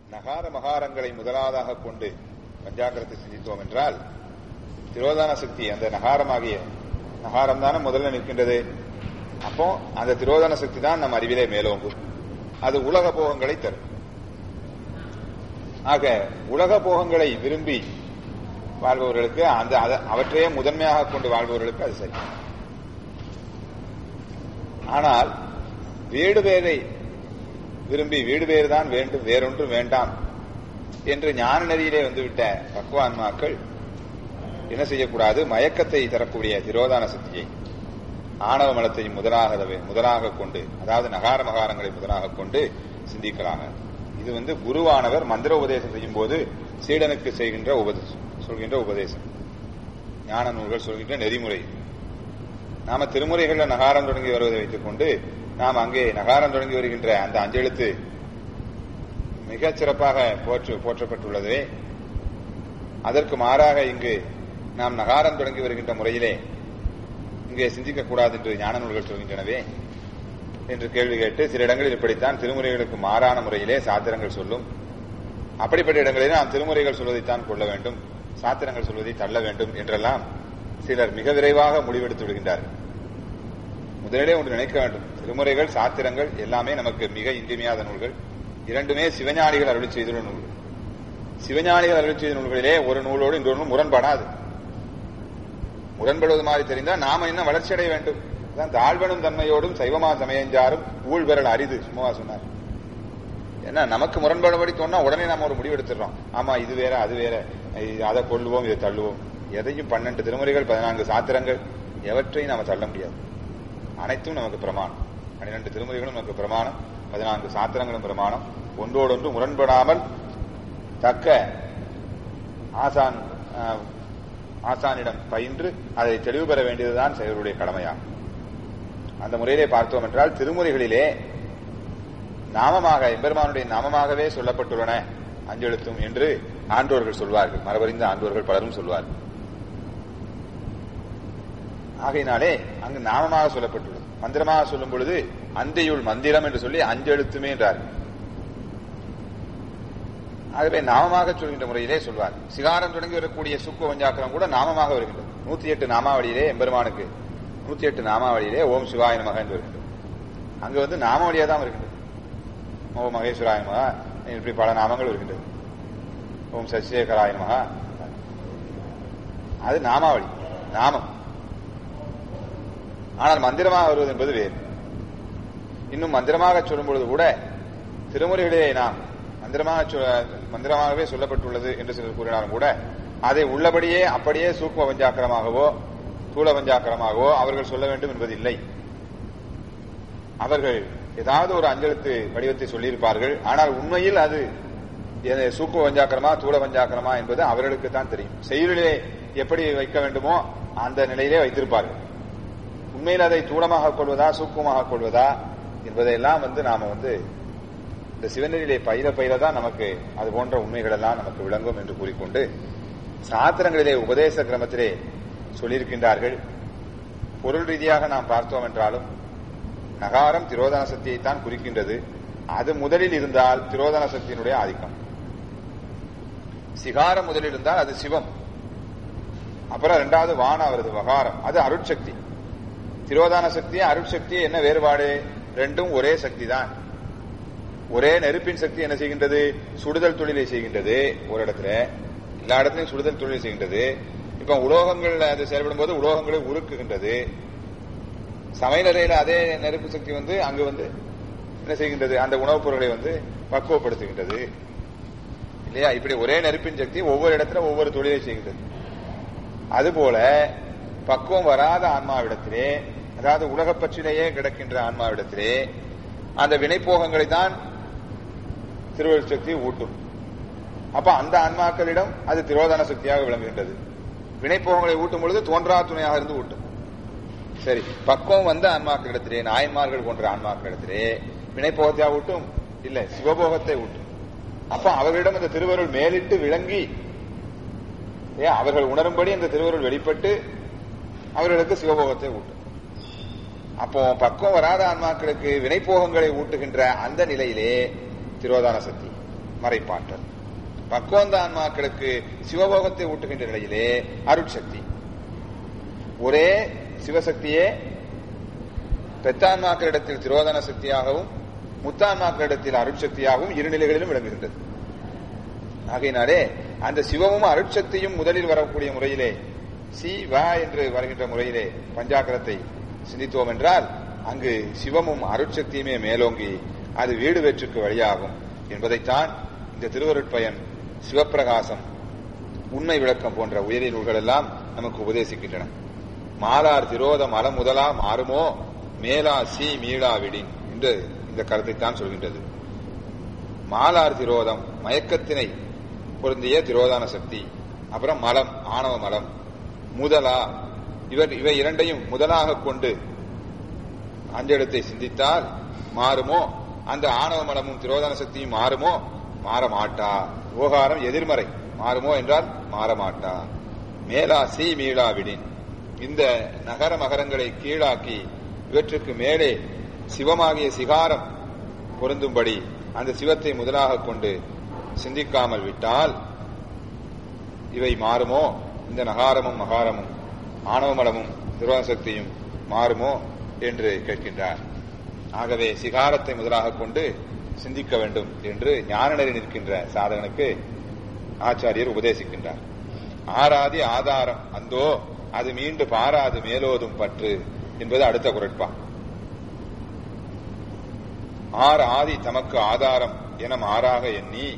நகார மகாரங்களை முதலாவதாக கொண்டு பஞ்சாக்கரத்தை சிந்தித்தோம் என்றால் திரோதான சக்தி அந்த நகாரமாகிய நகாரம் தானே முதல்ல நிற்கின்றது அப்போ அந்த திரோதான சக்தி தான் நம் அறிவிலே மேலோங்கும் அது உலக போகங்களை தரும் ஆக உலக போகங்களை விரும்பி வாழ்பவர்களுக்கு அந்த அத- அவற்றையே முதன்மையாக கொண்டு வாழ்பவர்களுக்கு அது சரி ஆனால் வீடு பேரை விரும்பி வீடு பேறு தான் வேண்டும் வேறொன்றும் வேண்டாம் என்று ஞான நெறியிலே வந்துவிட்ட பக்குவான்மாக்கள் என்ன செய்யக்கூடாது மயக்கத்தை தரக்கூடிய திரோதான சக்தியை ஆணவ மலத்தை முதலாக முதலாக கொண்டு அதாவது நகார மகாரங்களை முதலாக கொண்டு சிந்திக்கலாங்க இது வந்து குருவானவர் மந்திர உபதேசம் செய்யும் போது சீடனுக்கு செய்கின்ற உபதேசம் சொல்கின்ற உபதேசம் ஞான நூல்கள் சொல்கின்ற நெறிமுறை நாம திருமுறைகள்ல நகாரம் தொடங்கி வருவதை வைத்துக் கொண்டு நாம் அங்கே நகாரம் தொடங்கி வருகின்ற அந்த அஞ்செழுத்து மிகச் சிறப்பாக போற்று போற்றப்பட்டுள்ளது அதற்கு மாறாக இங்கு நாம் நகாரம் தொடங்கி வருகின்ற முறையிலே இங்கே சிந்திக்க கூடாது என்று ஞான நூல்கள் சொல்கின்றனவே என்று கேள்வி கேட்டு சில இடங்களில் இப்படித்தான் திருமுறைகளுக்கு மாறான முறையிலே சாத்திரங்கள் சொல்லும் அப்படிப்பட்ட இடங்களில் நாம் திருமுறைகள் சொல்வதைத்தான் கொள்ள வேண்டும் சாத்திரங்கள் சொல்வதை தள்ள வேண்டும் என்றெல்லாம் சிலர் மிக விரைவாக முடிவெடுத்து விடுகின்றார்கள் முதலிலே ஒன்று நினைக்க வேண்டும் திருமுறைகள் சாத்திரங்கள் எல்லாமே நமக்கு மிக இன்றியமையாத நூல்கள் இரண்டுமே சிவஞானிகள் அருளி செய்துள்ள நூல்கள் சிவஞானிகள் அருளி செய்த நூல்களிலே ஒரு நூலோடு இன்னொரு நூல் முரண்படாது முரண்படுவது மாதிரி தெரிந்தால் நாம இன்னும் வளர்ச்சி அடைய வேண்டும் அதான் தாழ்வனும் தன்மையோடும் சைவமா சமயஞ்சாரும் ஊழ் பெறல் அரிது சும்மாவா சொன்னார் ஏன்னா நமக்கு முரண்படும்படி தோணா உடனே நாம ஒரு முடிவு எடுத்துடுறோம் ஆமா இது வேற அது வேற ஐ- அதை கொள்ளுவோம் இதை தள்ளுவோம் எதையும் பன்னெண்டு திருமுறைகள் பதினான்கு சாத்திரங்கள் எவற்றையும் நாம தள்ள முடியாது அனைத்தும் நமக்கு பிரமாணம் பன்னிரண்டு திருமுறைகளும் நமக்கு பிரமாணம் பதினான்கு சாத்திரங்களும் பிரமாணம் ஒன்றோடொன்று முரண்படாமல் தக்க ஆசான் ஆஹ், ஆசானிடம் பயின்று அதை தெளிவு பெற வேண்டியதுதான் செயலுடைய கடமையாகும் அந்த முறையிலே பார்த்தோம் என்றால் திருமுறைகளிலே நாமமாக எம்பெருமானுடைய நாமமாகவே சொல்லப்பட்டுள்ளன அஞ்செழுத்தும் என்று ஆண்டோர்கள் சொல்வார்கள் மரபறிந்த ஆண்டோர்கள் பலரும் சொல்வார்கள் ஆகையினாலே அங்கு நாமமாக சொல்லப்பட்டுள்ளது மந்திரமாக சொல்லும் பொழுது அந்தையுள் மந்திரம் என்று சொல்லி அஞ்செழுத்துமே என்றார்கள் ஆகவே நாமமாக சொல்கின்ற முறையிலே சொல்வார் சிகாரம் தொடங்கி வரக்கூடிய சுக்கு வஞ்சாக்கரம் கூட நாமமாக வருகின்றது நூத்தி எட்டு நாமாவளியிலே எம்பெருமானுக்கு நூத்தி எட்டு நாமாவளியிலே ஓம் சிவாய நமக என்று வருகின்றது அங்கு வந்து நாமாவளியா தான் வருகின்றது ஓம் மகேஸ்வராய நமக இப்படி பல நாமங்கள் வருகின்றது ஓம் சசிசேகராய நமக அது நாமாவளி நாமம் ஆனால் மந்திரமாக வருவது என்பது வேறு இன்னும் மந்திரமாக சொல்லும் பொழுது கூட திருமுறைகளிலே நாம் மந்திரமாக சொ- மந்திரமாகவே சொல்லப்பட்டுள்ளது என்று சிலர் கூறினாலும் கூட அதை உள்ளபடியே அப்படியே சூக்ம பஞ்சாக்கரமாகவோ தூள பஞ்சாக்கரமாகவோ அவர்கள் சொல்ல வேண்டும் என்பது இல்லை அவர்கள் ஏதாவது ஒரு அஞ்செழுத்து வடிவத்தை சொல்லியிருப்பார்கள் ஆனால் உண்மையில் அது எது சூக்கும பஞ்சாக்கரமா தூள பஞ்சாக்கரமா என்பது அவர்களுக்கு தான் தெரியும் செயலிலே எப்படி வைக்க வேண்டுமோ அந்த நிலையிலே வைத்திருப்பார்கள் உண்மையில் அதை தூளமாக கொள்வதா சூக்குமமாக கொள்வதா என்பதையெல்லாம் வந்து நாம வந்து இந்த சிவநெறியிலே பயில பயில தான் நமக்கு அது போன்ற உண்மைகள் எல்லாம் நமக்கு விளங்கும் என்று கூறிக்கொண்டு சாத்திரங்களிலே உபதேச கிரமத்திலே சொல்லியிருக்கின்றார்கள் பொருள் ரீதியாக நாம் பார்த்தோம் என்றாலும் நகாரம் திரோதன சக்தியைத்தான் குறிக்கின்றது அது முதலில் இருந்தால் திரோதன சக்தியினுடைய ஆதிக்கம் சிகாரம் முதலில் இருந்தால் அது சிவம் அப்புறம் ரெண்டாவது வானம் வருது வகாரம் அது அருட்சக்தி திரோதான சக்தி அருட்சக்தி என்ன வேறுபாடு ரெண்டும் ஒரே சக்தி தான் ஒரே நெருப்பின் சக்தி என்ன செய்கின்றது சுடுதல் தொழிலை செய்கின்றது ஒரு இடத்துல எல்லா இடத்துலயும் சுடுதல் தொழிலை செய்கின்றது இப்ப உலோகங்கள் அது செயல்படும் போது உலோகங்களை உருக்குகின்றது சமையலறையில அதே நெருப்பு சக்தி வந்து அங்கு வந்து என்ன செய்கின்றது அந்த உணவுப் பொருளை வந்து பக்குவப்படுத்துகின்றது இல்லையா இப்படி ஒரே நெருப்பின் சக்தி ஒவ்வொரு இடத்துல ஒவ்வொரு தொழிலை செய்கின்றது அதுபோல பக்குவம் வராத ஆன்மாவிடத்திலே அதாவது உலகப் பற்றிலேயே கிடக்கின்ற ஆன்மாவிடத்திலே அந்த வினைப்போகங்களை தான் திருவள்ளுவர் சக்தி ஊட்டும் அப்ப அந்த ஆன்மாக்களிடம் அது திரோதான சக்தியாக விளங்குகின்றது வினைப்போகங்களை ஊட்டும் பொழுது தோன்றா துணையாக இருந்து ஊட்டும் சரி பக்குவம் வந்த ஆன்மாக்களிடத்திலே நாயன்மார்கள் போன்ற ஆன்மாக்களிடத்திலே வினைப்போகத்தையா ஊட்டும் இல்ல சிவபோகத்தை ஊட்டும் அப்ப அவர்களிடம் இந்த திருவருள் மேலிட்டு விளங்கி ஏ அவர்கள் உணரும்படி அந்த திருவருள் வெளிப்பட்டு அவர்களுக்கு சிவபோகத்தை ஊட்டும் அப்போ பக்குவம் வராத ஆன்மாக்களுக்கு வினைப்போகங்களை ஊட்டுகின்ற அந்த நிலையிலே திரோதான சக்தி மறைப்பாற்றல் பக்குவந்த ஆன்மாக்களுக்கு சிவபோகத்தை ஊட்டுகின்ற நிலையிலே அருட்சக்தி ஒரே சிவசக்தியே பெத்தான்மாக்களிடத்தில் திரோதன சக்தியாகவும் முத்தான்மாக்களிடத்தில் அருட்சக்தியாகவும் இரு நிலைகளிலும் விளங்குகின்றது ஆகையினாலே அந்த சிவமும் அருட்சக்தியும் முதலில் வரக்கூடிய முறையிலே சி வ என்று வருகின்ற முறையிலே பஞ்சாக்கரத்தை சிந்தித்தோம் என்றால் அங்கு சிவமும் அருட்சக்தியுமே மேலோங்கி அது வீடு வெற்றுக்கு வழியாகும் என்பதைத்தான் இந்த திருவருட்பயன் சிவப்பிரகாசம் உண்மை விளக்கம் போன்ற உயரிய நூல்கள் எல்லாம் நமக்கு உபதேசிக்கின்றன மாலார் திரோதம் அலம் முதலா மாறுமோ மேலா சி மீளா விடின் என்று இந்த கருத்தைத்தான் சொல்கின்றது மாலார் திரோதம் மயக்கத்தினை பொருந்திய திரோதான சக்தி அப்புறம் மலம் ஆணவ மலம் முதலா இவர் இவை இரண்டையும் முதலாக கொண்டு அஞ்செழுத்தை சிந்தித்தால் மாறுமோ அந்த ஆணவ மலமும் திரோதான சக்தியும் மாறுமோ மாற மாட்டா ஓகாரம் எதிர்மறை மாறுமோ என்றால் மாற மாட்டா மேலா சி மீளா விடின் இந்த நகர மகரங்களை கீழாக்கி இவற்றுக்கு மேலே சிவமாகிய சிகாரம் பொருந்தும்படி அந்த சிவத்தை முதலாக கொண்டு சிந்திக்காமல் விட்டால் இவை மாறுமோ இந்த நகாரமும் மகாரமும் ஆணவமலமும் துரோசக்தியும் மாறுமோ என்று கேட்கின்றார் ஆகவே சிகாரத்தை முதலாக கொண்டு சிந்திக்க வேண்டும் என்று ஞானநெறி நிற்கின்ற சாதகனுக்கு ஆச்சாரியர் உபதேசிக்கின்றார் ஆராதி ஆதாரம் அந்தோ அது மீண்டு பாராது மேலோதும் பற்று என்பது அடுத்த குரட்பா ஆர் ஆதி தமக்கு ஆதாரம் என மாறாக எண்ணி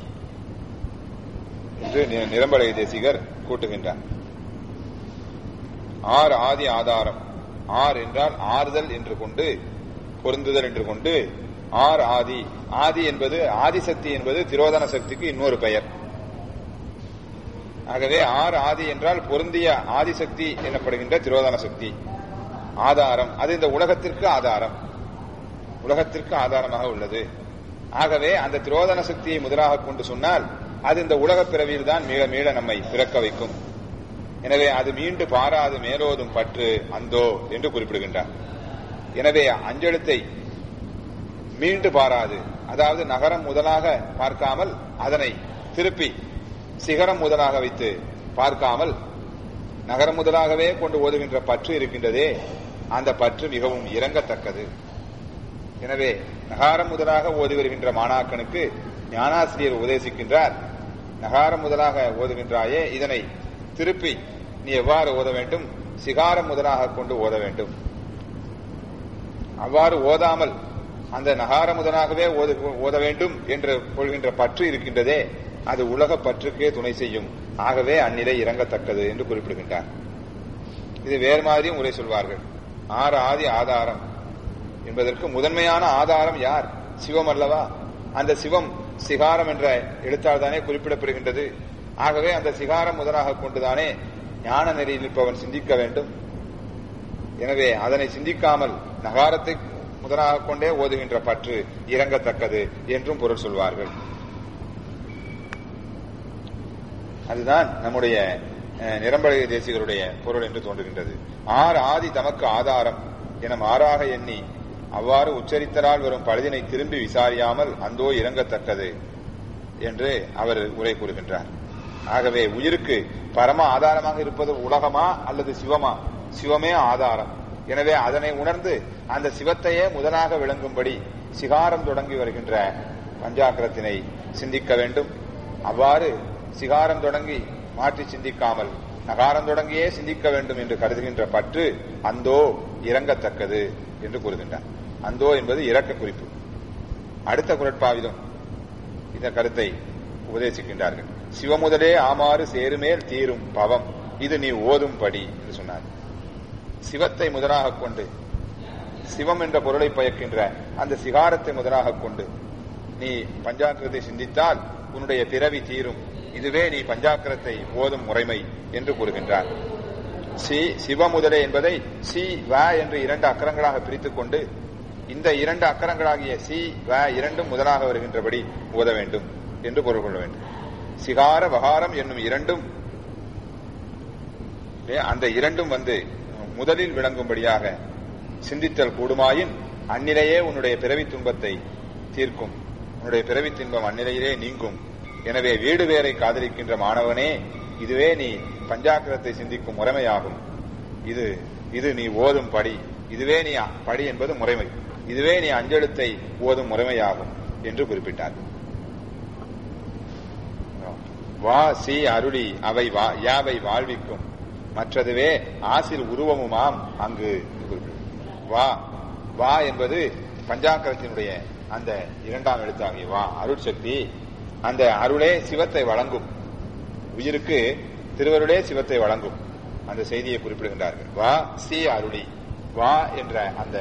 என்று நிரம்பலை தேசிகர் கூட்டுகின்றார் ஆர் ஆதி ஆதாரம் ஆர் என்றால் ஆறுதல் என்று கொண்டு பொருந்துதல் என்று கொண்டு ஆர் ஆதி ஆதி என்பது ஆதிசக்தி என்பது திரோதன சக்திக்கு இன்னொரு பெயர் ஆகவே ஆர் ஆதி என்றால் பொருந்திய ஆதிசக்தி எனப்படுகின்ற திரோதன சக்தி ஆதாரம் அது இந்த உலகத்திற்கு ஆதாரம் உலகத்திற்கு ஆதாரமாக உள்ளது ஆகவே அந்த திரோதன சக்தியை முதலாக கொண்டு சொன்னால் அது இந்த உலக பிறவியில் தான் மீள மீள நம்மை பிறக்க வைக்கும் எனவே அது மீண்டு பாராது மேலோதும் பற்று அந்தோ என்று குறிப்பிடுகின்றார் எனவே அஞ்செழுத்தை மீண்டு பாராது அதாவது நகரம் முதலாக பார்க்காமல் அதனை திருப்பி சிகரம் முதலாக வைத்து பார்க்காமல் நகரம் முதலாகவே கொண்டு ஓதுகின்ற பற்று இருக்கின்றதே அந்த பற்று மிகவும் இறங்கத்தக்கது எனவே நகாரம் முதலாக ஓதி வருகின்ற மாணாக்கனுக்கு ஞானாசிரியர் உபதேசிக்கின்றார் நகாரம் முதலாக ஓதுகின்றாயே இதனை திருப்பி நீ எவ்வாறு ஓத வேண்டும் சிகாரம் முதலாக கொண்டு ஓத வேண்டும் அவ்வாறு ஓதாமல் அந்த நகார முதலாகவே ஓத வேண்டும் என்று கொள்கின்ற பற்று இருக்கின்றதே அது உலக பற்றுக்கே துணை செய்யும் ஆகவே அந்நிலை இறங்கத்தக்கது என்று குறிப்பிடுகின்றார் இது வேறு மாதிரியும் உரை சொல்வார்கள் ஆறு ஆதி ஆதாரம் என்பதற்கு முதன்மையான ஆதாரம் யார் சிவம் அல்லவா அந்த சிவம் சிகாரம் என்ற எழுத்தால் தானே குறிப்பிடப்படுகின்றது ஆகவே அந்த சிகாரம் முதலாக கொண்டுதானே ஞான நெறியில் இருப்பவன் சிந்திக்க வேண்டும் எனவே அதனை சிந்திக்காமல் நகாரத்தை முதலாக கொண்டே ஓதுகின்ற பற்று இறங்கத்தக்கது என்றும் பொருள் சொல்வார்கள் அதுதான் நம்முடைய நிரம்பழக தேசிகருடைய பொருள் என்று தோன்றுகின்றது ஆர் ஆதி தமக்கு ஆதாரம் என மாறாக எண்ணி அவ்வாறு உச்சரித்தலால் வரும் பழுதினை திரும்பி விசாரியாமல் அந்தோ இறங்கத்தக்கது என்று அவர் உரை கூறுகின்றார் ஆகவே உயிருக்கு பரம ஆதாரமாக இருப்பது உலகமா அல்லது சிவமா சிவமே ஆதாரம் எனவே அதனை உணர்ந்து அந்த சிவத்தையே முதலாக விளங்கும்படி சிகாரம் தொடங்கி வருகின்ற பஞ்சாக்கரத்தினை சிந்திக்க வேண்டும் அவ்வாறு சிகாரம் தொடங்கி மாற்றி சிந்திக்காமல் நகாரம் தொடங்கியே சிந்திக்க வேண்டும் என்று கருதுகின்ற பற்று அந்தோ இறங்கத்தக்கது என்று கூறுகின்றார் அந்தோ என்பது இறக்க குறிப்பு அடுத்த குரட்பாவிலும் இந்த கருத்தை உபதேசிக்கின்றார்கள் சிவமுதலே ஆமாறு சேருமேல் தீரும் பவம் இது நீ ஓதும் படி என்று சொன்னார் சிவத்தை முதலாக கொண்டு சிவம் என்ற பொருளை பயக்கின்ற அந்த சிகாரத்தை முதலாக கொண்டு நீ பஞ்சாக்கிரத்தை சிந்தித்தால் உன்னுடைய பிறவி தீரும் இதுவே நீ பஞ்சாக்கிரத்தை ஓதும் முறைமை என்று கூறுகின்றார் சி சிவமுதலே என்பதை சி வ என்று இரண்டு அக்கரங்களாக பிரித்துக் கொண்டு இந்த இரண்டு அக்கரங்களாகிய சி வ இரண்டும் முதலாக வருகின்றபடி ஓத வேண்டும் என்று பொருள் கொள்ள வேண்டும் சிகார வகாரம் என்னும் இரண்டும் அந்த இரண்டும் வந்து முதலில் விளங்கும்படியாக சிந்தித்தல் கூடுமாயின் அந்நிலையே உன்னுடைய பிறவி துன்பத்தை தீர்க்கும் உன்னுடைய பிறவி தின்பம் அந்நிலையிலே நீங்கும் எனவே வீடு வேரை காதலிக்கின்ற மாணவனே இதுவே நீ பஞ்சாக்கிரத்தை சிந்திக்கும் முறைமையாகும் இது இது நீ ஓதும் படி இதுவே நீ படி என்பது முறைமை இதுவே நீ அஞ்செழுத்தை ஓதும் முறைமையாகும் என்று குறிப்பிட்டார் வா சி அருளி அவை வா யாவை வாழ்விக்கும் மற்றதுவே ஆசில் உருவமுமாம் அங்கு வா வா என்பது பஞ்சாக்கரத்தினுடைய அந்த இரண்டாம் எழுத்தாகிய வா அருட்சக்தி அந்த அருளே சிவத்தை வழங்கும் உயிருக்கு திருவருளே சிவத்தை வழங்கும் அந்த செய்தியை குறிப்பிடுகின்றார்கள் வா சி அருளி வா என்ற அந்த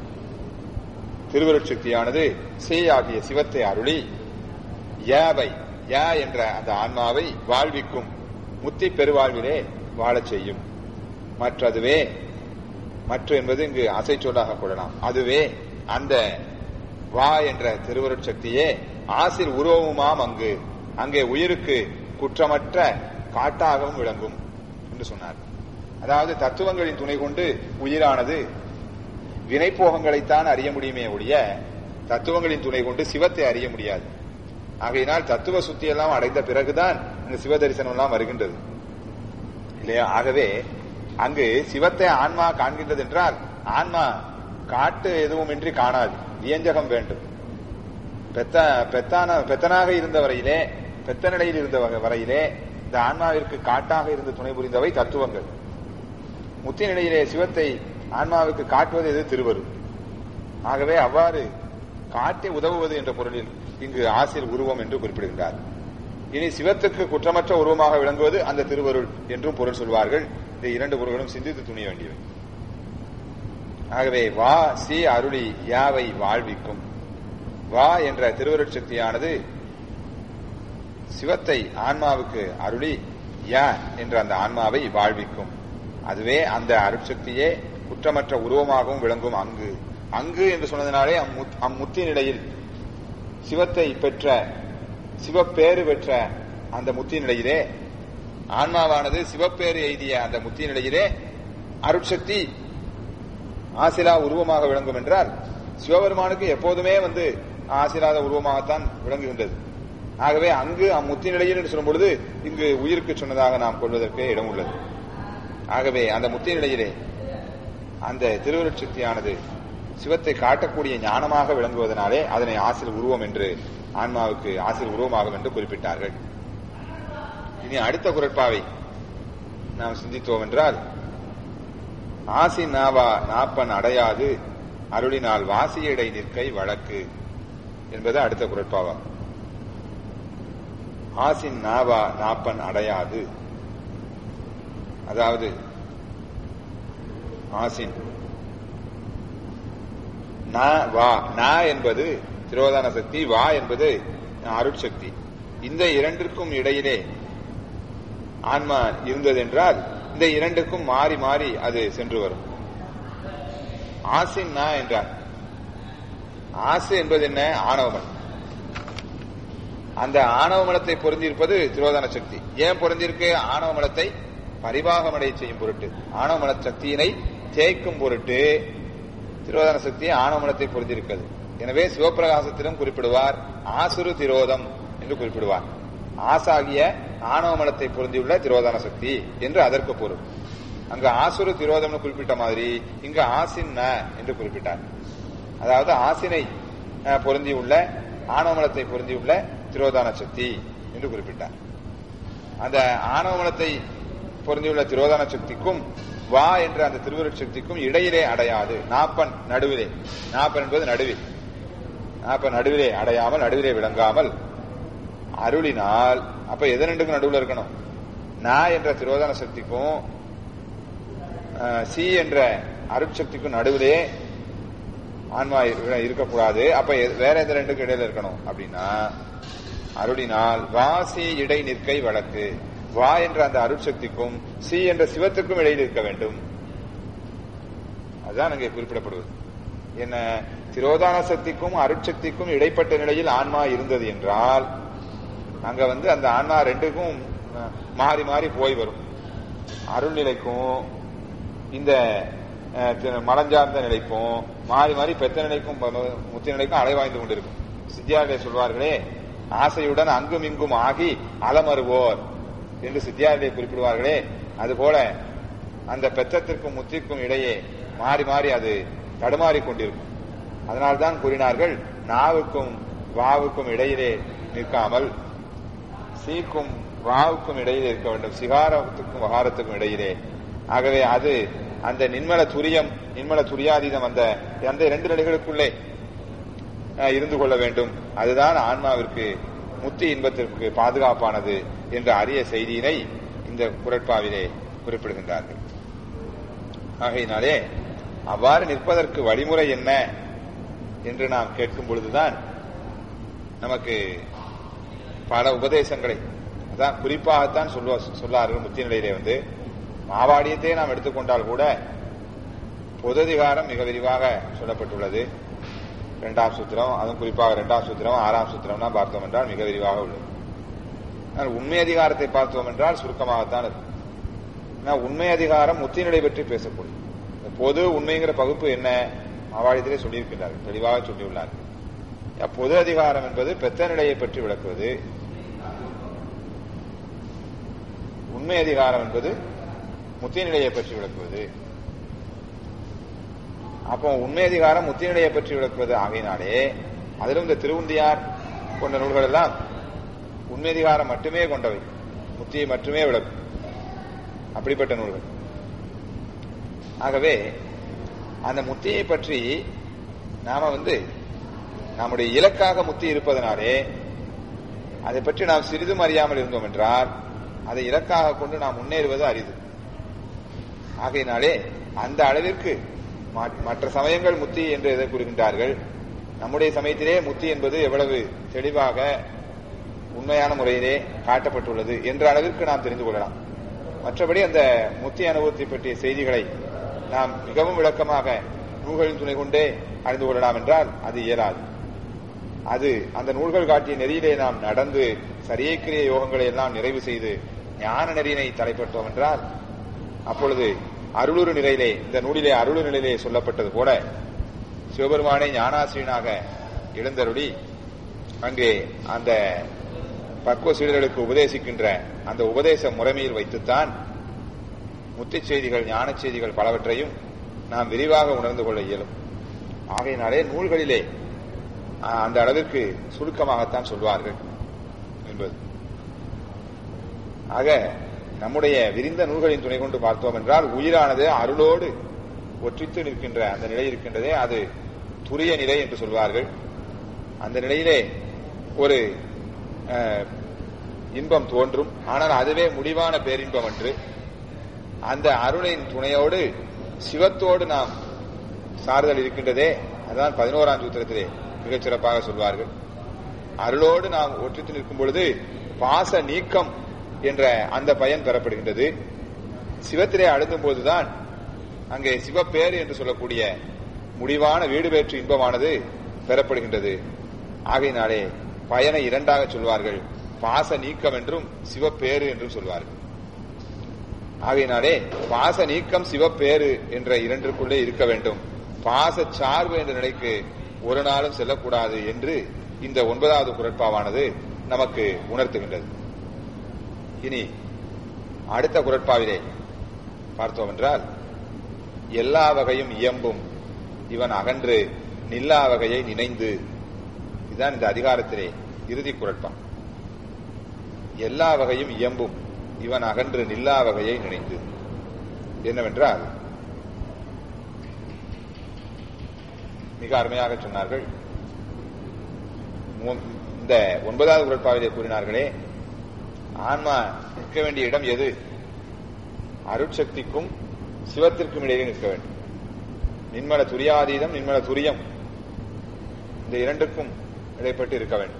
திருவருட்சக்தியானது சி ஆகிய சிவத்தை அருளி யாவை யா என்ற அந்த ஆன்மாவை வாழ்விக்கும் முத்தி பெருவாழ்விலே வாழச் செய்யும் மற்றதுவே மற்ற என்பது இங்கு அசை சொல்லாக கொள்ளலாம் அதுவே அந்த வா என்ற திருவருட் சக்தியே ஆசிர் உருவமுமாம் அங்கு அங்கே உயிருக்கு குற்றமற்ற காட்டாகவும் விளங்கும் என்று சொன்னார் அதாவது தத்துவங்களின் துணை கொண்டு உயிரானது வினைப்போகங்களைத்தான் அறிய முடியுமே ஒழிய தத்துவங்களின் துணை கொண்டு சிவத்தை அறிய முடியாது ஆகையினால் தத்துவ சுத்தி எல்லாம் அடைந்த பிறகுதான் இந்த சிவ தரிசனம் எல்லாம் வருகின்றது இல்லையா ஆகவே அங்கு சிவத்தை ஆன்மா காண்கின்றது என்றால் ஆன்மா காட்டு எதுவும் இன்றி காணாது வியஞ்சகம் வேண்டும் பெத்த பெத்தான பெத்தனாக இருந்த வரையிலே பெத்த நிலையில் இருந்த வரையிலே இந்த ஆன்மாவிற்கு காட்டாக இருந்து துணை புரிந்தவை தத்துவங்கள் முத்தி நிலையிலே சிவத்தை ஆன்மாவுக்கு காட்டுவது எது திருவருள் ஆகவே அவ்வாறு காட்டி உதவுவது என்ற பொருளில் இங்கு ஆசிர் உருவம் என்று குறிப்பிடுகின்றார் இனி சிவத்துக்கு குற்றமற்ற உருவமாக விளங்குவது அந்த திருவருள் என்றும் பொருள் சொல்வார்கள் இந்த இரண்டு பொருள்களும் சிந்தித்து துணிய வேண்டியவை ஆகவே வா சி அருளி யாவை வாழ்விக்கும் வா என்ற திருவருட் சக்தியானது சிவத்தை ஆன்மாவுக்கு அருளி யா என்ற அந்த ஆன்மாவை வாழ்விக்கும் அதுவே அந்த அருட்சக்தியே குற்றமற்ற உருவமாகவும் விளங்கும் அங்கு அங்கு என்று சொன்னதினாலே அம்முத்தி நிலையில் சிவத்தை பெற்ற சிவப்பேறு பெற்ற அந்த முத்தி நிலையிலே ஆன்மாவானது சிவப்பேறு எய்திய அந்த முத்தி நிலையிலே அருட்சக்தி ஆசிலா உருவமாக விளங்கும் என்றால் சிவபெருமானுக்கு எப்போதுமே வந்து ஆசிலாத உருவமாகத்தான் விளங்குகின்றது ஆகவே அங்கு அம்முத்தி நிலையில் என்று சொல்லும் பொழுது இங்கு உயிருக்கு சொன்னதாக நாம் கொள்வதற்கு இடம் உள்ளது ஆகவே அந்த முத்தி நிலையிலே அந்த திருவருட்சக்தியானது சிவத்தை காட்டக்கூடிய ஞானமாக விளங்குவதனாலே அதனை ஆசிர் உருவம் என்று ஆன்மாவுக்கு ஆசிர் உருவமாகும் என்று குறிப்பிட்டார்கள் இனி அடுத்த குரட்பாவை நாம் சிந்தித்தோம் என்றால் ஆசி நாவா நாப்பன் அடையாது அருளினால் வாசியடை நிற்கை வழக்கு என்பது அடுத்த குரட்பாவா ஆசின் நாவா நாப்பன் அடையாது அதாவது ஆசின் நா வா நா என்பது திரோதான சக்தி வா என்பது அருட்சக்தி இந்த இரண்டிற்கும் இடையிலே ஆன்மா இருந்தது என்றால் இந்த இரண்டுக்கும் மாறி மாறி அது சென்று வரும் ஆசின் நா என்றார் ஆசு என்பது என்ன ஆணவமலம் அந்த ஆணவ மலத்தை பொருந்தியிருப்பது திரோதான சக்தி ஏன் பொருந்திருக்கு ஆணவ மலத்தை பரிபாகமடைய செய்யும் பொருட்டு ஆணவ மல சக்தியினை தேய்க்கும் பொருட்டு திரோதான சக்தி ஆணவ மலத்தை பொருந்திருக்கிறது எனவே சிவபிரகாசத்திலும் குறிப்பிடுவார் ஆசுரு திரோதம் என்று குறிப்பிடுவார் ஆசாகிய ஆணவ மலத்தை பொருந்தியுள்ள திரோதான சக்தி என்று அதற்கு பொருள் அங்கு ஆசுரு திரோதம்னு குறிப்பிட்ட மாதிரி இங்கு ஆசின் என்று குறிப்பிட்டார் அதாவது ஆசினை பொருந்தியுள்ள ஆணவமலத்தை பொருந்தியுள்ள திரோதான சக்தி என்று குறிப்பிட்டார் அந்த ஆணவமலத்தை பொருந்தியுள்ள திரோதான சக்திக்கும் வா என்ற அந்த திருவருட் சக்திக்கும் இடையிலே அடையாது நாப்பன் நடுவிலே நாப்பன் என்பது நடுவில் நாப்பன் நடுவிலே அடையாமல் நடுவிலே விளங்காமல் அருளினால் அப்ப எது ரெண்டுக்கும் நடுவில் இருக்கணும் நா என்ற திரோதான சக்திக்கும் சி என்ற அருட்சக்திக்கும் நடுவிலே ஆன்மா இருக்கக்கூடாது அப்ப வேற எந்த ரெண்டுக்கு இடையில இருக்கணும் அப்படின்னா அருளினால் வாசி இடை நிற்கை வழக்கு வா என்ற அந்த அருட்சக்திக்கும் சி என்ற சிவத்துக்கும் இடையில் இருக்க வேண்டும் அதுதான் அங்கே குறிப்பிடப்படுவது என்ன திரோதான சக்திக்கும் அருட்சக்திக்கும் இடைப்பட்ட நிலையில் ஆன்மா இருந்தது என்றால் அங்க வந்து அந்த ஆன்மா ரெண்டுக்கும் மாறி மாறி போய் வரும் அருள் நிலைக்கும் இந்த மலஞ்சார்ந்த நிலைக்கும் மாறி மாறி பெத்த நிலைக்கும் முத்தி நிலைக்கும் அலைவாய்ந்து கொண்டிருக்கும் சித்தியாரிலே சொல்வார்களே ஆசையுடன் அங்கும் இங்கும் ஆகி அலமருவோர் என்று சித்தியாரிலே குறிப்பிடுவார்களே அதுபோல அந்த பெத்தத்திற்கும் முத்திற்கும் இடையே மாறி மாறி அது தடுமாறிக் கொண்டிருக்கும் அதனால்தான் கூறினார்கள் நாவுக்கும் வாவுக்கும் இடையிலே நிற்காமல் சீக்கும் வாவுக்கும் இடையிலே இருக்க வேண்டும் சிகாரத்துக்கும் வகாரத்துக்கும் இடையிலே ஆகவே அது அந்த நின்மல துரியம் நின்மல துரியாதீதம் அந்த அந்த இரண்டு நிலைகளுக்குள்ளே அஹ், இருந்து கொள்ள வேண்டும் அதுதான் ஆன்மாவிற்கு முத்தி இன்பத்திற்கு பாதுகாப்பானது என்ற அரிய செய்தியினை இந்த குரட்பாவிலே குறிப்பிடுகின்றார்கள் ஆகையினாலே அவ்வாறு நிற்பதற்கு வழிமுறை என்ன என்று நாம் கேட்கும் பொழுதுதான் நமக்கு பல உபதேசங்களை அதான் குறிப்பாகத்தான் சொல்லுவா சொல்லார்கள் முத்தி நிலையிலே வந்து மாவாடியத்தை நாம் எடுத்துக்கொண்டால் கூட பொததிகாரம் மிக விரிவாக சொல்லப்பட்டுள்ளது இரண்டாம் சூத்திரம் அதுவும் குறிப்பாக இரண்டாம் சூத்திரம் ஆறாம் சூத்திரம்னா பார்த்தோம் என்றால் மிக விரிவாக உள்ளது ஆனால் உண்மை அதிகாரத்தை பார்த்தோம் என்றால் சுருக்கமாகத்தான் இருக்கும் ஆனால் உண்மை அதிகாரம் முத்தி நிலை பற்றி பேசக்கூடிய இந்த பொது உண்மைங்கிற பகுப்பு என்ன மாவாடியத்திலே சொல்லியிருக்கின்றார்கள் தெளிவாக சொல்லியுள்ளார்கள் பொது அதிகாரம் என்பது பெத்த நிலையை பற்றி விளக்குவது உண்மை அதிகாரம் என்பது முத்தி நிலையை பற்றி விளக்குவது அப்போ உண்மை அதிகாரம் முத்தி நிலையை பற்றி விளக்குவது ஆகையினாலே அதிலும் இந்த திருவுந்தியார் போன்ற நூல்கள் எல்லாம் உண்மை அதிகாரம் மட்டுமே கொண்டவை முத்தியை மட்டுமே விளக்கும் அப்படிப்பட்ட நூல்கள் ஆகவே அந்த முத்தியை பற்றி நாம வந்து நம்முடைய இலக்காக முத்தி இருப்பதனாலே அதை பற்றி நாம் சிறிதும் அறியாமல் இருந்தோம் என்றால் அதை இலக்காக கொண்டு நாம் முன்னேறுவது அரிது ஆகையினாலே அந்த அளவிற்கு மா- மற்ற சமயங்கள் முத்தி என்று எதை கூறுகின்றார்கள் நம்முடைய சமயத்திலே முத்தி என்பது எவ்வளவு தெளிவாக உண்மையான முறையிலே காட்டப்பட்டுள்ளது என்ற அளவிற்கு நாம் தெரிந்து கொள்ளலாம் மற்றபடி அந்த முத்தி அனுபவத்தை பற்றிய செய்திகளை நாம் மிகவும் விளக்கமாக நூல்களின் துணை கொண்டே அறிந்து கொள்ளலாம் என்றால் அது இயலாது அது அந்த நூல்கள் காட்டிய நெறியிலே நாம் நடந்து சரியைக்கிரிய யோகங்களை எல்லாம் நிறைவு செய்து ஞான நெறியினை தலைப்பட்டோம் என்றால் அப்பொழுது அருளுரு நிலையிலே இந்த நூலிலே அருளுரு நிலையிலே சொல்லப்பட்டது போல சிவபெருமானை ஞானாசிரியனாக எழுந்தருளி அங்கே அந்த பக்குவ சீடர்களுக்கு உபதேசிக்கின்ற அந்த உபதேச முறைமையில் வைத்துத்தான் முத்திச் செய்திகள் ஞானச் செய்திகள் பலவற்றையும் நாம் விரிவாக உணர்ந்து கொள்ள இயலும் ஆகையினாலே நூல்களிலே ஆ, அந்த அளவிற்கு சுருக்கமாகத்தான் சொல்வார்கள் என்பது ஆக நம்முடைய விரிந்த நூல்களின் துணை கொண்டு பார்த்தோம் என்றால் உயிரானது அருளோடு ஒற்றித்து நிற்கின்ற அந்த நிலை இருக்கின்றதே அது துரிய நிலை என்று சொல்வார்கள் அந்த நிலையிலே ஒரு அஹ், இன்பம் தோன்றும் ஆனால் அதுவே முடிவான பேரின்பம் அன்று அந்த அருளின் துணையோடு சிவத்தோடு நாம் சாறுதல் இருக்கின்றதே அதான் பதினோராம் சூத்திரத்திலே மிகச் சிறப்பாக சொல்வார்கள் அருளோடு நாம் ஒற்றித்து நிற்கும் பொழுது பாச நீக்கம் என்ற அந்த பயன் பெறப்படுகின்றது சிவத்திலே அழுந்தும் போதுதான் அங்கே சிவப்பேறு என்று சொல்லக்கூடிய முடிவான வீடு பெற்று இன்பமானது பெறப்படுகின்றது ஆகையினாலே பயனை இரண்டாக சொல்வார்கள் பாச நீக்கம் என்றும் சிவப்பேறு என்றும் சொல்வார்கள் ஆகையினாலே பாச நீக்கம் சிவப்பேறு என்ற இரண்டிற்குள்ளே இருக்க வேண்டும் பாச சார்பு என்ற நிலைக்கு ஒரு நாளும் செல்லக்கூடாது என்று இந்த ஒன்பதாவது குரட்பாவானது நமக்கு உணர்த்துகின்றது இனி அடுத்த குரட்பாவிலே பார்த்தோம் என்றால் எல்லா வகையும் இயம்பும் இவன் அகன்று நில்லா வகையை நினைந்து இதுதான் இந்த அதிகாரத்திலே இறுதி குரட்பா எல்லா வகையும் இயம்பும் இவன் அகன்று நில்லா வகையை நினைந்து என்னவென்றால் மிக அருமையாக சொன்னார்கள் மு- இந்த ஒன்பதாவது குரட்பாவிலே கூறினார்களே ஆன்மா நிற்க வேண்டிய இடம் எது அருட்சக்திக்கும் சிவத்திற்கும் இடையே நிற்க வேண்டும் நின்மல துரியாதீதம் நின்மல துரியம் இந்த இரண்டுக்கும் இடைப்பட்டு இருக்க வேண்டும்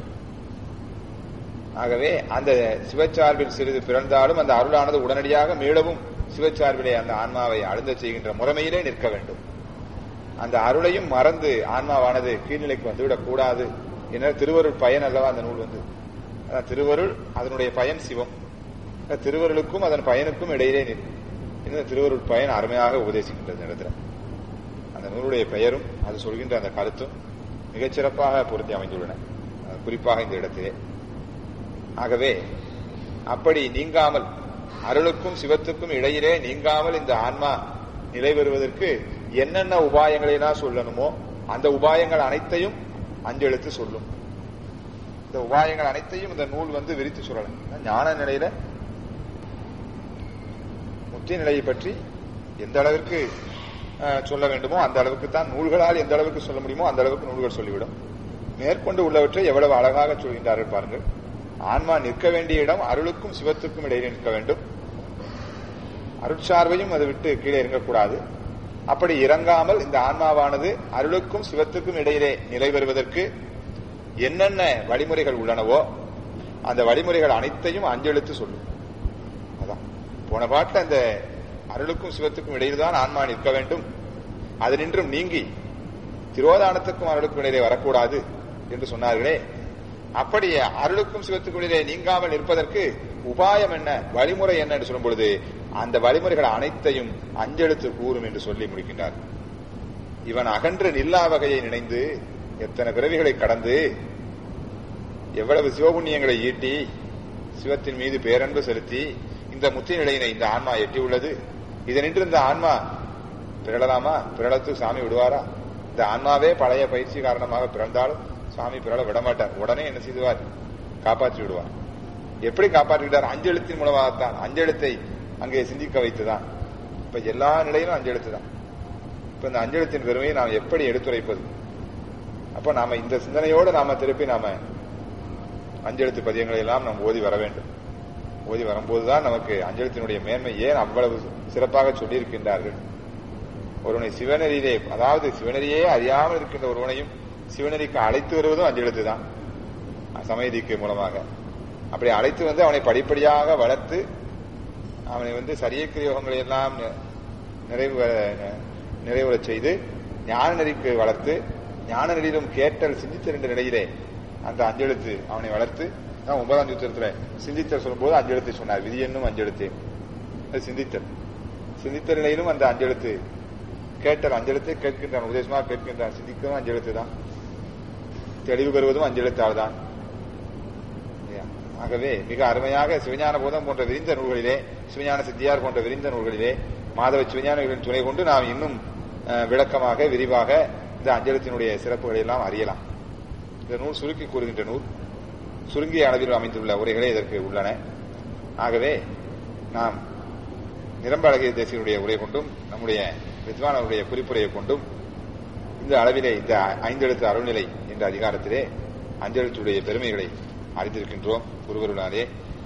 ஆகவே அந்த சிவச்சார்பில் சிறிது பிறந்தாலும் அந்த அருளானது உடனடியாக மீளவும் சிவச்சார்பிலே அந்த ஆன்மாவை அழுந்த செய்கின்ற முறைமையிலே நிற்க வேண்டும் அந்த அருளையும் மறந்து ஆன்மாவானது கீழ்நிலைக்கு வந்துவிடக் கூடாது என திருவருள் பயன் அல்லவா அந்த நூல் வந்து அதான் திருவருள் அதனுடைய பயன் சிவம் அந்த திருவருளுக்கும் அதன் பயனுக்கும் இடையிலே நிற்கும் இந்த திருவருள் பயன் அருமையாக உபதேசிக்கின்றது இந்த இடத்துல அந்த நூலுடைய பெயரும் அது சொல்கின்ற அந்த கருத்தும் மிகச்சிறப்பாக பொருத்தி அமைந்துள்ளன குறிப்பாக இந்த இடத்திலே ஆகவே அப்படி நீங்காமல் அருளுக்கும் சிவத்துக்கும் இடையிலே நீங்காமல் இந்த ஆன்மா நிலை பெறுவதற்கு என்னென்ன உபாயங்களை எல்லாம் சொல்லணுமோ அந்த உபாயங்கள் அனைத்தையும் அஞ்செழுத்து சொல்லும் இந்த உபாயங்கள் அனைத்தையும் இந்த நூல் வந்து விரித்து சொல்லலாம் ஞான நிலையில முத்தி நிலையை பற்றி எந்த அளவிற்கு அஹ், சொல்ல வேண்டுமோ அந்த அளவுக்கு தான் நூல்களால் எந்த அளவுக்கு சொல்ல முடியுமோ அந்த அளவுக்கு நூல்கள் சொல்லிவிடும் மேற்கொண்டு உள்ளவற்றை எவ்வளவு அழகாக சொல்கின்றார்கள் பாருங்கள் ஆன்மா நிற்க வேண்டிய இடம் அருளுக்கும் சிவத்துக்கும் இடையிலே நிற்க வேண்டும் அருட்சார்பையும் அதை விட்டு கீழே இறங்கக்கூடாது அப்படி இறங்காமல் இந்த ஆன்மாவானது அருளுக்கும் சிவத்துக்கும் இடையிலே நிலை பெறுவதற்கு என்னென்ன வழிமுறைகள் உள்ளனவோ அந்த வழிமுறைகள் அனைத்தையும் அஞ்செழுத்து சொல்லும் அதான் போன பாட்டில் அந்த அருளுக்கும் சிவத்துக்கும் இடையில் தான் ஆன்மா நிற்க வேண்டும் அது நின்றும் நீங்கி திரோதானத்துக்கும் அருளுக்கும் இடையிலே வரக்கூடாது என்று சொன்னார்களே அப்படி அருளுக்கும் சிவத்துக்கும் இடையிலே நீங்காமல் நிற்பதற்கு உபாயம் என்ன வழிமுறை என்ன என்று சொல்லும் பொழுது அந்த வழிமுறைகள் அனைத்தையும் அஞ்செழுத்து கூறும் என்று சொல்லி முடிக்கின்றார் இவன் அகன்று நில்லா வகையை நினைந்து எத்தனை பிறவிகளை கடந்து எவ்வளவு சிவபுண்ணியங்களை ஈட்டி சிவத்தின் மீது பேரன்பு செலுத்தி இந்த முத்தி நிலையினை இந்த ஆன்மா எட்டியுள்ளது இதனின்று இந்த ஆன்மா பிறழலாமா பிறளத்து சாமி விடுவாரா இந்த ஆன்மாவே பழைய பயிற்சி காரணமாக பிறந்தாலும் சாமி பிறள விடமாட்டார் உடனே என்ன செய்துவார் காப்பாற்றி விடுவார் எப்படி காப்பாற்றிவிட்டார் அஞ்செழுத்தின் மூலமாகத்தான் அஞ்செழுத்தை அங்கே சிந்திக்க வைத்துதான் இப்ப எல்லா நிலையிலும் அஞ்செழுத்து தான் இப்ப இந்த அஞ்செழுத்தின் பெருமையை நாம் எப்படி எடுத்துரைப்பது அப்ப நாம இந்த சிந்தனையோடு நாம திருப்பி நாம அஞ்செழுத்து பதியங்களை எல்லாம் நாம் ஓதி வர வேண்டும் ஓதி வரும்போதுதான் நமக்கு அஞ்செழுத்தினுடைய மேன்மை ஏன் அவ்வளவு சிறப்பாக சொல்லியிருக்கின்றார்கள் ஒருவனை சிவனரியிலே அதாவது சிவனரியே அறியாமல் இருக்கின்ற ஒருவனையும் சிவனரிக்கு அழைத்து வருவதும் அஞ்செழுத்து தான் சமயதிக்கு மூலமாக அப்படி அழைத்து வந்து அவனை படிப்படியாக வளர்த்து அவனை வந்து சரியக்கிர யோகங்களை எல்லாம் நி- நிறைவு நி- நிறைவுறச் செய்து ஞான நெறிக்கு வளர்த்து ஞான நெறியிலும் கேட்டல் சிந்தித்தல் என்ற நிலையிலே அந்த அஞ்செழுத்து அவனை வளர்த்து நான் ஒன்பதாம் சூத்திரத்துல சிந்தித்தல் சொல்லும்போது அஞ்செழுத்து சொன்னார் விதி என்னும் அஞ்செழுத்தே அது சிந்தித்தல் சிந்தித்த நிலையிலும் அந்த அஞ்செழுத்து கேட்டல் அஞ்செழுத்தை கேட்கின்றான் உபதேசமாக கேட்கின்றான் சிந்திக்கவும் அஞ்செழுத்து தான் தெளிவு பெறுவதும் அஞ்செழுத்தால் தான் இல்லையா? ஆகவே மிக அருமையாக சிவஞான போதம் போன்ற விரிந்த நூல்களிலே சிவஞான சித்தியார் போன்ற விரிந்த நூல்களிலே மாதவ சிவஞானிகளின் துணை கொண்டு நாம் இன்னும் அஹ், விளக்கமாக விரிவாக இந்த அஞ்சலத்தினுடைய சிறப்புகளை எல்லாம் அறியலாம் இந்த நூல் சுருக்கி கூறுகின்ற நூல் சுருங்கிய அளவில் அமைந்துள்ள உரைகளே இதற்கு உள்ளன ஆகவே நாம் நிரம்ப அழகிய தேசியனுடைய உரை கொண்டும் நம்முடைய வித்வானருடைய குறிப்புரையை கொண்டும் இந்த அளவிலே இந்த ஐந்தெழுத்து அருள்நிலை என்ற அதிகாரத்திலே அஞ்செழுத்துடைய பெருமைகளை அறிந்திருக்கின்றோம் குருவருளாலே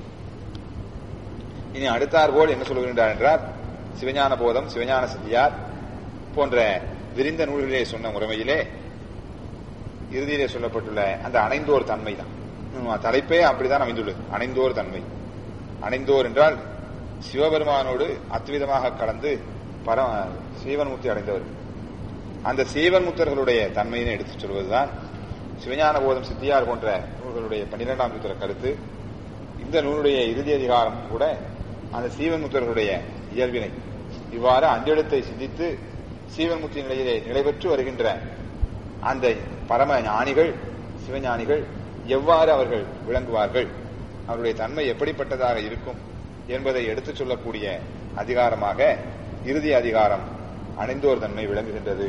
இனி அடுத்தார் போல் என்ன சொல்கின்றார் என்றால் சிவஞான போதம் சிவஞான சித்தியார் போன்ற விரிந்த நூல்களிலே சொன்ன முறைமையிலே இறுதியிலே சொல்லப்பட்டுள்ள அந்த அணைந்தோர் தன்மை தான் தலைப்பே அப்படிதான் அமைந்துள்ளது அணைந்தோர் தன்மை அணைந்தோர் என்றால் சிவபெருமானோடு அத்விதமாக கலந்து பர சீவன்முக்தி அடைந்தவர் அந்த சீவன்முத்தர்களுடைய தன்மையினை எடுத்துச் சொல்வதுதான் சிவஞான போதம் சித்தியார் போன்ற நூல்களுடைய பன்னிரெண்டாம் சூத்திர கருத்து இந்த நூலுடைய இறுதி அதிகாரம் கூட அந்த சீவன்முத்தர்களுடைய இயல்பினை இவ்வாறு அஞ்செழுத்தை சிந்தித்து சீவன்முக்தி நிலையிலே நிலை பெற்று வருகின்ற அந்த பரம ஞானிகள் சிவஞானிகள் எவ்வாறு அவர்கள் விளங்குவார்கள் அவருடைய தன்மை எப்படிப்பட்டதாக இருக்கும் என்பதை எடுத்துச் சொல்லக்கூடிய அதிகாரமாக இறுதி அதிகாரம் அணைந்தோர் தன்மை விளங்குகின்றது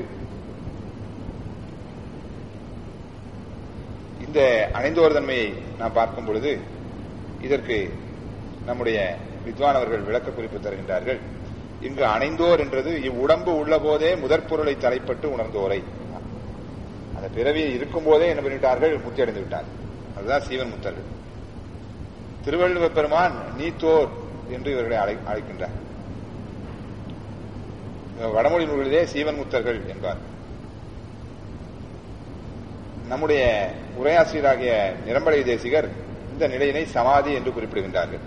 இந்த அணைந்தோர் தன்மையை நாம் பார்க்கும் பொழுது இதற்கு நம்முடைய வித்வானவர்கள் விளக்க குறிப்பு தருகின்றார்கள் இங்கு அணைந்தோர் என்றது இவ்வுடம்பு உள்ள போதே முதற் பொருளை தலைப்பட்டு உணர்ந்தோரை அந்த பிறவி இருக்கும் போதே என்ன பண்ணிவிட்டார்கள் முத்தி அடைந்து விட்டார் அதுதான் சீவன் முத்தர்கள் திருவள்ளுவர் பெருமான் நீத்தோர் என்று இவர்களை அழை அழைக்கின்றார் வடமொழி நூல்களிலே சீவன் முத்தர்கள் என்பார் நம்முடைய உரையாசிரியராகிய நிரம்பலை தேசிகர் இந்த நிலையினை சமாதி என்று குறிப்பிடுகின்றார்கள்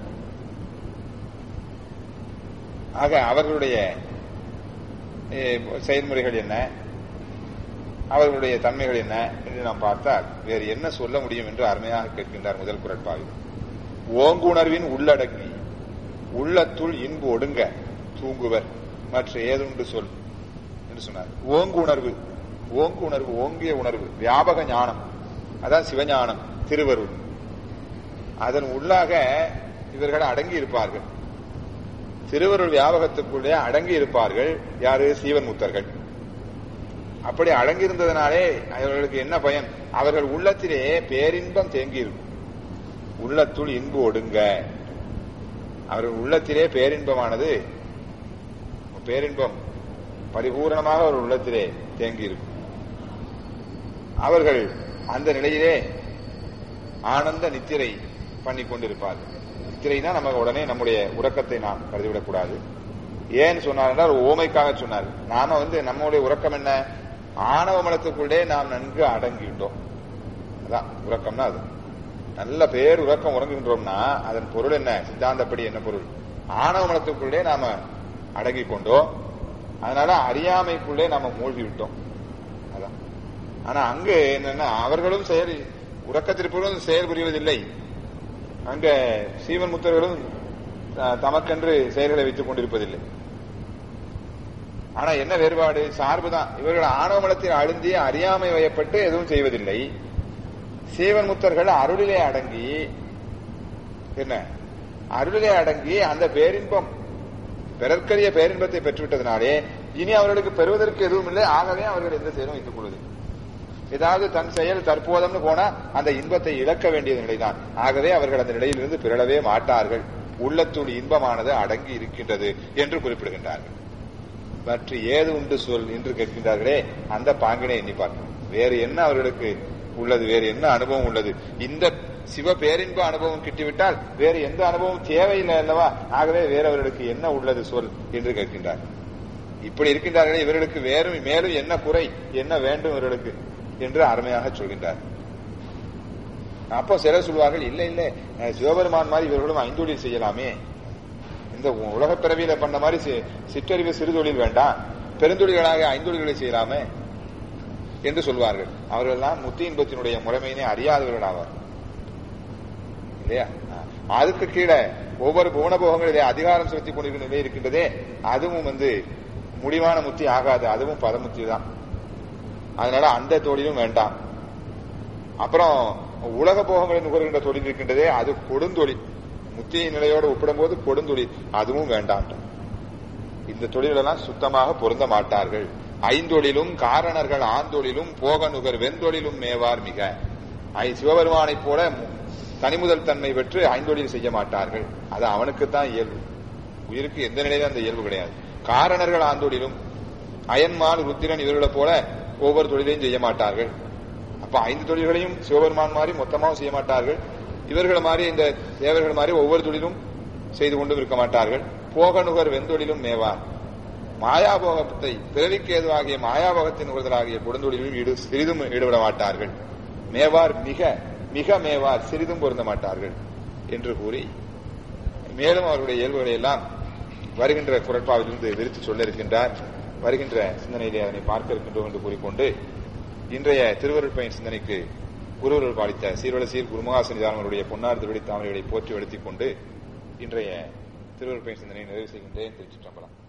ஆக அவர்களுடைய செயல்முறைகள் என்ன அவர்களுடைய தன்மைகள் என்ன என்று நாம் பார்த்தால் வேறு என்ன சொல்ல முடியும் என்று அருமையாக கேட்கின்றார் முதல் குரட்பாவில் ஓங்குணர்வின் உள்ளடங்கி உள்ளத்துள் இன்பு ஒடுங்க தூங்குவர் மற்ற ஏதுண்டு சொல் என்று சொன்னார் ஓங்கு உணர்வு ஓங்கு உணர்வு ஓங்கிய உணர்வு வியாபக ஞானம் அதான் சிவஞானம் திருவருள் அதன் உள்ளாக இவர்கள் அடங்கி இருப்பார்கள் திருவருள் வியாபகத்துக்குள்ளே அடங்கி இருப்பார்கள் யாரு சீவன் முத்தர்கள் அப்படி அடங்கி இருந்ததனாலே அவர்களுக்கு என்ன பயன் அவர்கள் உள்ளத்திலே பேரின்பம் தேங்கி இருக்கும் உள்ளத்துள் இன்பு ஒடுங்க அவர்கள் உள்ளத்திலே பேரின்பமானது பேரின்பம் பரிபூரணமாக அவர் உள்ளத்திலே தேங்கி இருக்கும் அவர்கள் அந்த நிலையிலே ஆனந்த நித்திரை பண்ணி கொண்டிருப்பார்கள் நித்திரைனா நம்ம உடனே நம்முடைய உறக்கத்தை நாம் கருதிவிடக் கூடாது ஏன்னு சொன்னார் என்றால் ஓமைக்காக சொன்னார் நாம வந்து நம்முடைய உறக்கம் என்ன ஆணவ மலத்துக்குள்ளே நாம் நன்கு அடங்கிட்டோம் அதான் உறக்கம்னா அது நல்ல பேர் உறக்கம் உறங்குகின்றோம்னா அதன் பொருள் என்ன சித்தாந்தப்படி என்ன பொருள் ஆணவ மலத்துக்குள்ளே நாம அடங்கி கொண்டோம் அதனால அறியாமைக்குள்ளே நாம மூழ்கி விட்டோம் அதான் ஆனா அங்கு என்னன்னா அவர்களும் செயல் உறக்கத்திற்பொழுதும் செயல் புரிவதில்லை அங்க சீவன் முத்தர்களும் தமக்கென்று செயல்களை வைத்துக் கொண்டிருப்பதில்லை ஆனா என்ன வேறுபாடு சார்புதான் இவர்கள் ஆணவமலத்தில் அழுந்தி அறியாமை வயப்பட்டு எதுவும் செய்வதில்லை சீவன் முத்தர்கள் அருளிலே அடங்கி என்ன அருளிலே அடங்கி அந்த பேரின்பம் பிறர்க்கரிய பேரின்பத்தை பெற்றுவிட்டதனாலே இனி அவர்களுக்கு பெறுவதற்கு எதுவும் இல்லை ஆகவே அவர்கள் எந்த செயலும் வைத்துக் கொள்வது ஏதாவது தன் செயல் தற்போதம்னு போனா அந்த இன்பத்தை இழக்க வேண்டிய நிலைதான் ஆகவே அவர்கள் அந்த நிலையிலிருந்து பிறழவே மாட்டார்கள் உள்ளத்துள் இன்பமானது அடங்கி இருக்கின்றது என்று குறிப்பிடுகின்றார்கள் பற்றி ஏது உண்டு சொல் என்று கேட்கின்றார்களே அந்த பாங்கினை எண்ணி பார்க்கணும் வேறு என்ன அவர்களுக்கு உள்ளது வேறு என்ன அனுபவம் உள்ளது இந்த சிவ பேரின்ப அனுபவம் கிட்டிவிட்டால் வேறு எந்த அனுபவம் தேவையில்லை அல்லவா ஆகவே வேறு அவர்களுக்கு என்ன உள்ளது சொல் என்று கேட்கின்றார் இப்படி இருக்கின்றார்களே இவர்களுக்கு வேறு மேலும் என்ன குறை என்ன வேண்டும் இவர்களுக்கு என்று அருமையாக சொல்கின்றார் அப்போ சிலர் சொல்வார்கள் இல்லை இல்லை சிவபெருமான் மாதிரி இவர்களும் ஐந்தொழில் செய்யலாமே இந்த உலக பிறவியில பண்ண மாதிரி சிற்றறிவு சிறுதொழில் வேண்டாம் பெருந்தொழில்களாக ஐந்தொழில்களை செய்யலாமே என்று சொல்வார்கள் அவர்கள் எல்லாம் முத்தி இன்பத்தினுடைய முறைமையினை அறியாதவர்கள் ஆவார் இல்லையா அதுக்கு கீழே ஒவ்வொரு குணபோகங்களிலே அதிகாரம் செலுத்திக் கொண்டிருக்கிற நிலை இருக்கின்றதே அதுவும் வந்து முடிவான முத்தி ஆகாது அதுவும் பதமுத்தி தான் அதனால அந்த தொழிலும் வேண்டாம் அப்புறம் உலக போகங்களை நுகர்கின்ற தொழில் இருக்கின்றதே அது கொடுந்தொழில் முத்திய நிலையோடு ஒப்பிடும் போது கொடுந்தொழில் அதுவும் வேண்டாம் இந்த தொழிலெல்லாம் சுத்தமாக பொருந்த மாட்டார்கள் ஐந்தொழிலும் காரணர்கள் ஆந்தொழிலும் போக நுகர் வெந்தொழிலும் மேவார் மிக ஐ சிவபெருமானைப் போல தனிமுதல் தன்மை பெற்று ஐந்தொழில் செய்ய மாட்டார்கள் அது அவனுக்குத்தான் இயல்பு உயிருக்கு எந்த நிலையிலும் அந்த இயல்பு கிடையாது காரணர்கள் ஆந்தொழிலும் அயன்மால் ருத்திரன் இவர்களை போல ஒவ்வொரு தொழிலையும் செய்ய மாட்டார்கள் அப்ப ஐந்து தொழில்களையும் சிவபெருமான் மாதிரி மொத்தமாகவும் செய்ய மாட்டார்கள் இவர்கள் மாதிரி இந்த தேவர்கள் மாதிரி ஒவ்வொரு தொழிலும் செய்து கொண்டும் இருக்க மாட்டார்கள் போக நுகர் வெந்தொழிலும் மேவார் மாயாபோகத்தை பிறவிக்கு ஏதுவாகிய மாயாபோகத்தின் நுகர்தலாகிய கொடுந்தொழிலும் ஈடு சிறிதும் ஈடுபட மாட்டார்கள் மேவார் மிக மிக மேவார் சிறிதும் பொருந்த மாட்டார்கள் என்று கூறி மேலும் அவருடைய இயல்புகளை எல்லாம் வருகின்ற குரட்பாவிலிருந்து விரித்து சொல்ல இருக்கின்றார் வருகின்ற சிந்தனையிலே அதனை பார்க்க இருக்கின்றோம் என்று கூறிக்கொண்டு இன்றைய திருவருள் பயன் சிந்தனைக்கு குருவருள் பாலித்த சீர்வல சீர் குருமகாசனிதானவருடைய பொன்னார் திருவடி தாமரைகளை போற்றி வளர்த்திக் கொண்டு இன்றைய திருவருள் பயன் சிந்தனை நிறைவு செய்கின்றேன் திருச்சிற்றம்பலம்